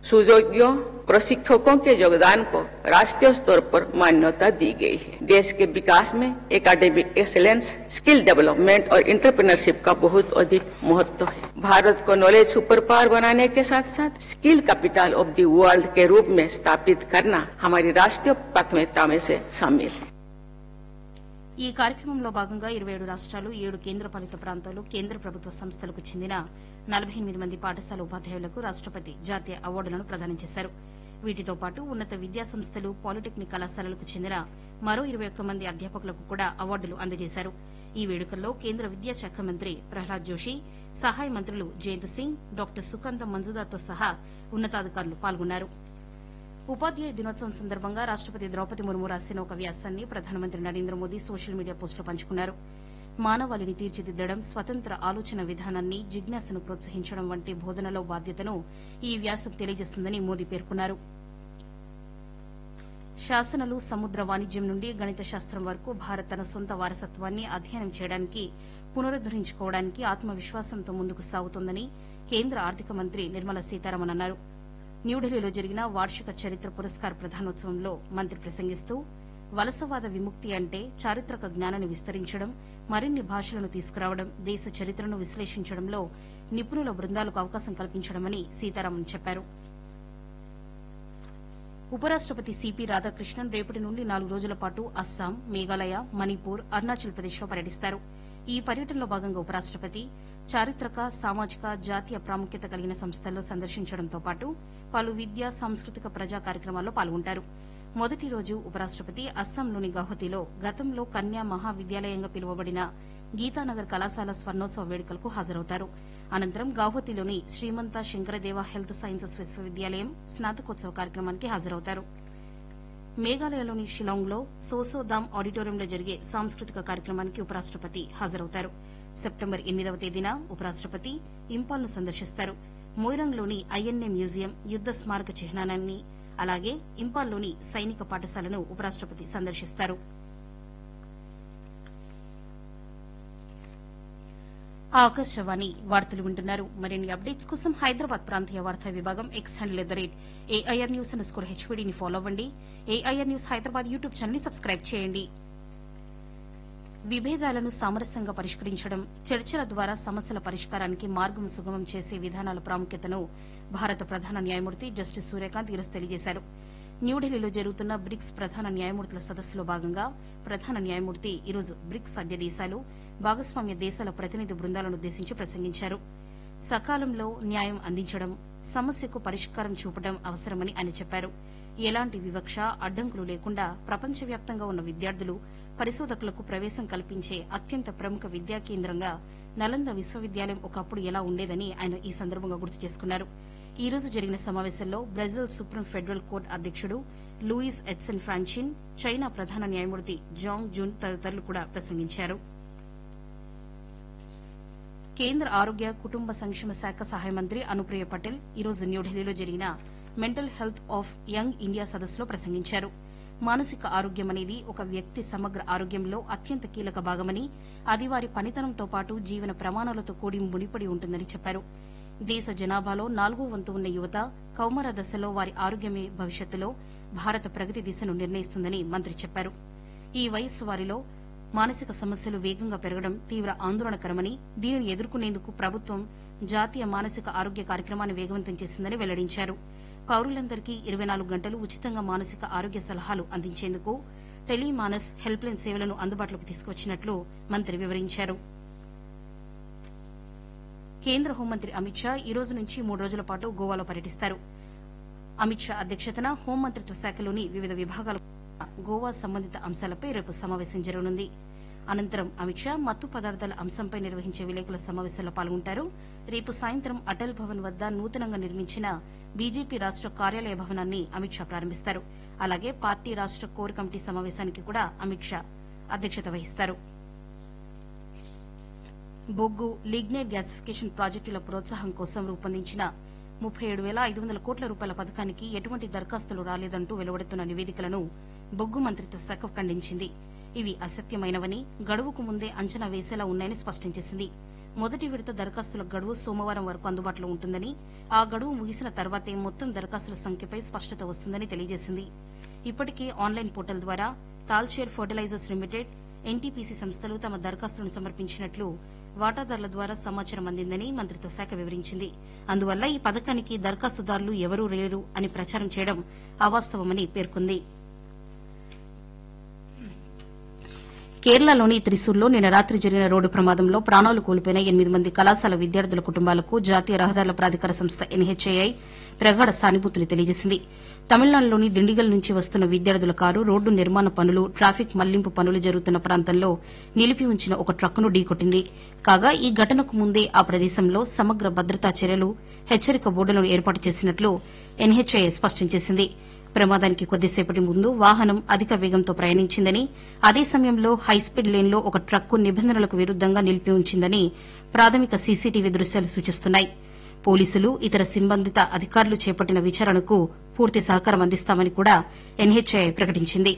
सुजोगियों प्रशिक्षकों के योगदान को राष्ट्रीय स्तर पर मान्यता दी गई है देश के विकास में एकेडमिक एक्सेलेंस स्किल डेवलपमेंट और इंटरप्रेन्योरशिप का बहुत अधिक महत्व है भारत को नॉलेज सुपर पावर बनाने के साथ साथ skill capital of the world के रूप में स्थापित करना हमारी राष्ट्रीय प्राथमिकता में से शामिल है ఈ కార్యక్రమంలో భాగంగా ఇరవై ఏడు రాష్ట్రాలు ఏడు కేంద్రపాలిత ప్రాంతాలు కేంద్ర ప్రభుత్వ సంస్థలకు చెందిన నలభై ఎనిమిది మంది పాఠశాల ఉపాధ్యాయులకు రాష్టపతి జాతీయ అవార్డులను ప్రదానం చేశారు వీటితో పాటు ఉన్నత విద్యా సంస్థలు పాలిటెక్నిక్ కళాశాలలకు చెందిన మరో ఇరవై ఒక్క మంది అధ్యాపకులకు కూడా అవార్డులు అందజేశారు ఈ వేడుకల్లో కేంద్ర విద్యాశాఖ మంత్రి ప్రహ్లాద్ జోషి సహాయ మంత్రులు జయంత్ సింగ్ డాక్టర్ సుకంత మంజుదార్తో సహా ఉన్నతాధికారులు పాల్గొన్నారు ఉపాధ్యాయ దినోత్సవం సందర్భంగా రాష్టపతి ద్రౌపది ముర్ము రాసిన ఒక వ్యాసాన్ని ప్రధానమంత్రి నరేంద్ర మోదీ సోషల్ మీడియా పోస్టులో పంచుకున్నారు మానవాళిని తీర్చిదిద్దడం స్వతంత్ర ఆలోచన విధానాన్ని జిజ్ఞాసను ప్రోత్సహించడం వంటి బోధనలో బాధ్యతను ఈ వ్యాసం తెలియజేస్తుందని మోదీ పేర్కొన్నారు శాసనాలు సముద్ర వాణిజ్యం నుండి గణిత శాస్త్రం వరకు భారత్ తన సొంత వారసత్వాన్ని అధ్యయనం చేయడానికి పునరుద్దరించుకోవడానికి ఆత్మవిశ్వాసంతో ముందుకు సాగుతోందని కేంద్ర ఆర్థిక మంత్రి నిర్మలా సీతారామన్ అన్నారు న్యూఢిల్లీలో జరిగిన వార్షిక చరిత్ర పురస్కార్ ప్రధానోత్సవంలో మంత్రి ప్రసంగిస్తూ వలసవాద విముక్తి అంటే చారిత్రక జ్ఞానాన్ని విస్తరించడం మరిన్ని భాషలను తీసుకురావడం దేశ చరిత్రను విశ్లేషించడంలో నిపుణుల బృందాలకు అవకాశం కల్పించడమని సీతారామన్ చెప్పారు ఉపరాష్టపతి సిపి రాధాకృష్ణన్ రేపటి నుండి నాలుగు రోజుల పాటు అస్సాం మేఘాలయ మణిపూర్ అరుణాచల్ ప్రదేశ్లో పర్యటిస్తారు ఈ పర్యటనలో భాగంగా ఉపరాష్టపతి చారిత్రక సామాజిక జాతీయ ప్రాముఖ్యత కలిగిన సంస్థల్లో సందర్శించడంతో పాటు పలు విద్యా సాంస్కృతిక ప్రజా కార్యక్రమాల్లో పాల్గొంటారు మొదటి రోజు ఉపరాష్టపతి అస్సాంలోని గౌహతిలో గతంలో కన్యా మహావిద్యాలయంగా పిలువబడిన గీతానగర్ కళాశాల స్వర్ణోత్సవ వేడుకలకు హాజరవుతారు అనంతరం గౌహతిలోని శ్రీమంత శంకరదేవ హెల్త్ సైన్సెస్ విశ్వవిద్యాలయం స్నాతకోత్సవ కార్యక్రమానికి హాజరవుతారు మేఘాలయలోని షిలాంగ్లో సోసోదామ్ ఆడిటోరియంలో జరిగే సాంస్కృతిక కార్యక్రమానికి ఉపరాష్టపతి హాజరవుతారు సెప్టెంబర్ ఎనిమిదవ తేదీన ఉపరాష్టపతి ఇంపాల్ను సందర్శిస్తారు మోయిరంగ్లోని ఐఎన్ఏ మ్యూజియం యుద్ద స్మారక చిహ్నాన్ని అలాగే ఇంపాల్లోని సైనిక పాఠశాలను ఉపరాష్టపతి సందర్శిస్తారు ఆకాశవాణి వార్తలు వింటున్నారు మరిన్ని అప్డేట్స్ కోసం హైదరాబాద్ ప్రాంతీయ వార్తా విభాగం X handle at the rate AIR news underscore హెచ్వీడీని ఫాలో అవ్వండి AIR news Hyderabad YouTube channel subscribe చేయండి విభేదాలను సామరస్యంగా పరిష్కరించడం చర్చల ద్వారా సమస్యల పరిష్కారానికి మార్గం సుగమం చేసే విధానాల ప్రాముఖ్యతను భారత ప్రధాన న్యాయమూర్తి జస్టిస్ సూర్యకాంత్ ఈరోజు తెలియజేశారు న్యూఢిల్లీలో జరుగుతున్న బ్రిక్స్ ప్రధాన న్యాయమూర్తుల సదస్సులో భాగంగా ప్రధాన న్యాయమూర్తి ఈరోజు బ్రిక్స్ సభ్య దేశాలు భాగస్వామ్య దేశాల ప్రతినిధి బృందాలను ఉద్దేశించి ప్రసంగించారు సకాలంలో న్యాయం అందించడం సమస్యకు పరిష్కారం చూపడం అవసరమని ఆయన చెప్పారు ఎలాంటి వివక్ష అడ్డంకులు లేకుండా ప్రపంచవ్యాప్తంగా ఉన్న విద్యార్థులు పరిశోధకులకు ప్రవేశం కల్పించే అత్యంత ప్రముఖ విద్యా కేంద్రంగా నలంద విశ్వవిద్యాలయం ఒకప్పుడు ఎలా ఉండేదని ఆయన ఈ సందర్భంగా గుర్తు చేసుకున్నారు ఈ రోజు జరిగిన సమావేశంలో బ్రెజిల్ సుప్రీం ఫెడరల్ కోర్టు అధ్యకుడు లూయిస్ ఎడ్సన్ ఫ్రాన్చిన్ చైనా ప్రధాన న్యాయమూర్తి జాంగ్ జూన్ తదితరులు కూడా ప్రసంగించారు కేంద్ర ఆరోగ్య కుటుంబ సంక్షేమ శాఖ సహాయ మంత్రి అనుప్రియ పటేల్ ఈరోజు న్యూఢిల్లీలో జరిగిన mental health of young India సదస్సులో ప్రసంగించారు మానసిక ఆరోగ్యం అనేది ఒక వ్యక్తి సమగ్ర ఆరోగ్యంలో అత్యంత కీలక భాగమని అది వారి పనితనంతో పాటు జీవన ప్రమాణాలతో కూడి ముడిపడి ఉంటుందని చెప్పారు దేశ జనాభాలో నాలుగో వంతు ఉన్న యువత కౌమార దశలో వారి ఆరోగ్యమే భవిష్యత్తులో భారత ప్రగతి దిశను నిర్ణయిస్తుందని మంత్రి చెప్పారు ఈ వయస్సు వారిలో మానసిక సమస్యలు వేగంగా పెరగడం తీవ్ర ఆందోళనకరమని దీనిని ఎదుర్కొనేందుకు ప్రభుత్వం జాతీయ మానసిక ఆరోగ్య కార్యక్రమాన్ని వేగవంతం చేసిందని వెల్లడించారు పౌరులందరికీ ఇరవై నాలుగు గంటలు ఉచితంగా మానసిక ఆరోగ్య సలహాలు అందించేందుకు టెలిమానస్ హెల్ప్ లైన్ సేవలను అందుబాటులోకి తీసుకొచ్చినట్లు మంత్రి వివరించారు కేంద్ర హోంమంత్రి అమిత్ షా ఈ రోజు నుంచి మూడు రోజుల పాటు గోవాలో పర్యటిస్తారు అమిత్ షా అధ్యక్షతన హోంమంత్రిత్వ శాఖలోని వివిధ విభాగాల గోవా సంబంధిత అంశాలపై రేపు సమావేశం జరగనుంది అనంతరం అమిత్ షా మత్తు పదార్థాల అంశంపై నిర్వహించే విలేకరుల సమావేశంలో పాల్గొంటారు రేపు సాయంత్రం అటల్ భవన్ వద్ద నూతనంగా నిర్మించిన బీజేపీ రాష్ట కార్యాలయ భవనాన్ని అమిత్ షా ప్రారంభిస్తారు అలాగే పార్టీ రాష్ట కోర్ కమిటీ సమావేశానికి కూడా అమిత్ షా అధ్యక్షత వహిస్తారు బొగ్గు లిగ్నైట్ గ్యాసిఫికేషన్ ప్రాజెక్టుల ప్రోత్సాహం కోసం రూపొందించిన ముప్పై ఏడు వేల ఐదు వందల కోట్ల రూపాయల పథకానికి ఎటువంటి దరఖాస్తులు రాలేదంటూ వెలువడుతున్న నివేదికలను బొగ్గు మంత్రిత్వ శాఖ ఖండించింది ఇవి అసత్యమైనవని గడువుకు ముందే అంచనా వేసేలా ఉన్నాయని స్పష్టం చేసింది మొదటి విడత దరఖాస్తుల గడువు సోమవారం వరకు అందుబాటులో ఉంటుందని ఆ గడువు ముగిసిన తర్వాతే మొత్తం దరఖాస్తుల సంఖ్యపై స్పష్టత వస్తుందని తెలియజేసింది ఇప్పటికే ఆన్లైన్ పోర్టల్ ద్వారా తాల్షేర్ ఫర్టిలైజర్స్ లిమిటెడ్ ఎన్టీపీసీ సంస్థలు తమ దరఖాస్తులను సమర్పించినట్లు వాటాదారుల ద్వారా సమాచారం అందిందని మంత్రిత్వ శాఖ వివరించింది అందువల్ల ఈ పథకానికి దరఖాస్తుదారులు ఎవరూ లేరు అని ప్రచారం చేయడం అవాస్తవమని పేర్కొంది కేరళలోని త్రిశూర్లో నిన్న రాత్రి జరిగిన రోడ్డు ప్రమాదంలో ప్రాణాలు కోల్పోయిన ఎనిమిది మంది కళాశాల విద్యార్థుల కుటుంబాలకు జాతీయ రహదారుల ప్రాధికార సంస్థ ఎన్హెచ్ఐఐ ప్రగాఢ సానుభూతిని తెలియజేసింది తమిళనాడులోని దిండిగల్ నుంచి వస్తున్న విద్యార్థుల కారు రోడ్డు నిర్మాణ పనులు ట్రాఫిక్ మళ్లింపు పనులు జరుగుతున్న ప్రాంతంలో నిలిపి ఉంచిన ఒక ట్రక్కును ఢీకొట్టింది కాగా ఈ ఘటనకు ముందే ఆ ప్రదేశంలో సమగ్ర భద్రతా చర్యలు హెచ్చరిక బోర్డులను ఏర్పాటు చేసినట్లు ఎన్హెచ్ఐఏ స్పష్టం చేసింది ప్రమాదానికి కొద్దిసేపటి ముందు వాహనం అధిక వేగంతో ప్రయాణించిందని అదే సమయంలో హైస్పీడ్ లేన్లో ఒక ట్రక్కు నిబంధనలకు విరుద్దంగా నిలిపి ఉంచిందని ప్రాథమిక సీసీటీవీ దృశ్యాలు సూచిస్తున్నాయి పోలీసులు ఇతర సంబంధిత అధికారులు చేపట్టిన విచారణకు పూర్తి సహకారం అందిస్తామని కూడా ఎన్హెచ్ఐ ప్రకటించింది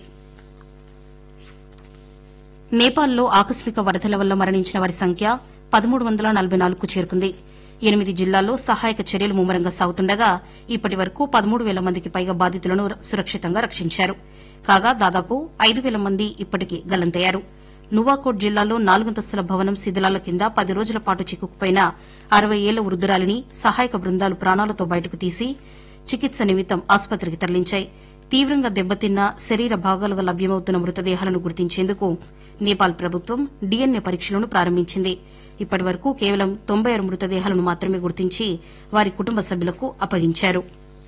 నేపాల్లో ఆకస్మిక వరదల వల్ల మరణించిన వారి సంఖ్య పదమూడు వందల నలభై నాలుగుకు చేరుకుంది ఎనిమిది జిల్లాల్లో సహాయక చర్యలు ముమ్మరంగా సాగుతుండగా ఇప్పటి వరకు పదమూడు వేల మందికి పైగా బాధితులను సురక్షితంగా రక్షించారు కాగా దాదాపు ఐదు వేల మంది ఇప్పటికీ గల్లంతయ్యారు నువాకోట్ జిల్లాలో నాలుగంతస్తుల భవనం శిథిలాల కింద పది రోజుల పాటు చిక్కుకుపోయిన అరవై ఏళ్ల వృద్దురాలిని సహాయక బృందాలు ప్రాణాలతో బయటకు తీసి చికిత్స నిమిత్తం ఆసుపత్రికి తరలించాయి తీవ్రంగా దెబ్బతిన్న శరీర భాగాలుగా లభ్యమవుతున్న మృతదేహాలను గుర్తించేందుకు నేపాల్ ప్రభుత్వం డీఎన్ఏ పరీక్షలను ప్రారంభించింది ఇప్పటి వరకు కేవలం తొంభై ఆరు మృతదేహాలను మాత్రమే గుర్తించి వారి కుటుంబ సభ్యులకు అప్పగించారు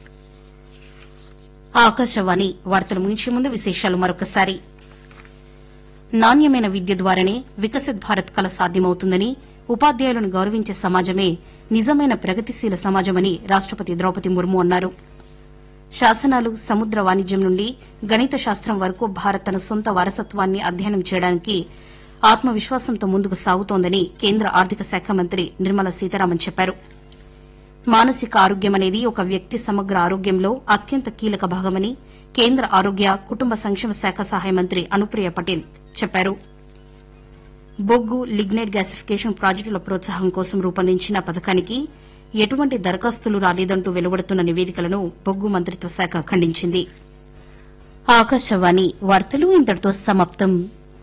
ఆకాశవాణి వార్తలు ముగించే ముందు విశేషాలు మరొకసారి నాణ్యమైన విద్య ద్వారానే వికసిత్ భారత్ కల సాధ్యమవుతుందని ఉపాధ్యాయులను గౌరవించే సమాజమే నిజమైన ప్రగతిశీల సమాజమని రాష్టపతి ద్రౌపది ముర్ము అన్నారు శాసనాలు సముద్ర వాణిజ్యం నుండి గణిత శాస్త్రం వరకు భారత్ తన సొంత వారసత్వాన్ని అధ్యయనం చేయడానికి ఆత్మవిశ్వాసంతో ముందుకు సాగుతోందని కేంద్ర ఆర్థిక శాఖ మంత్రి నిర్మలా సీతారామన్ చెప్పారు మానసిక ఆరోగ్యం అనేది ఒక వ్యక్తి సమగ్ర ఆరోగ్యంలో అత్యంత కీలక భాగమని కేంద్ర ఆరోగ్య కుటుంబ సంక్షేమ శాఖ సహాయ మంత్రి అనుప్రియ పటేల్ చెప్పారు బొగ్గు లిగ్నైట్ గ్యాసిఫికేషన్ ప్రాజెక్టుల ప్రోత్సాహం కోసం రూపొందించిన పథకానికి ఎటువంటి దరఖాస్తులు రాలేదంటూ వెలువడుతున్న నివేదికలను బొగ్గు మంత్రిత్వ శాఖ ఖండించింది ఆకాశవాణి వార్తలు ఇంతటితో సమాప్తం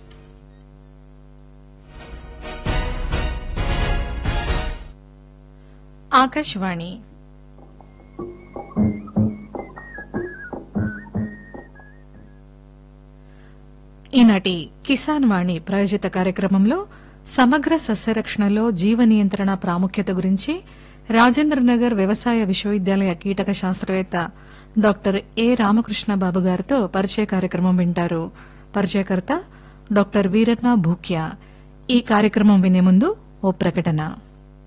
ఆకాశవాణి ఈనాటి కిసాన్ వాణి ప్రాయోజిత కార్యక్రమంలో సమగ్ర సస్యరక్షణలో జీవ నియంత్రణ ప్రాముఖ్యత గురించి రాజేంద్రనగర్ వ్యవసాయ విశ్వవిద్యాలయ కీటక శాస్త్రవేత్త డాక్టర్ ఏ రామకృష్ణ బాబు గారితో పరిచయ కార్యక్రమం వింటారు పరిచయకర్త డాక్టర్ వీరన్న భూక్యా ఈ కార్యక్రమం వినే ముందు ఓ ప్రకటన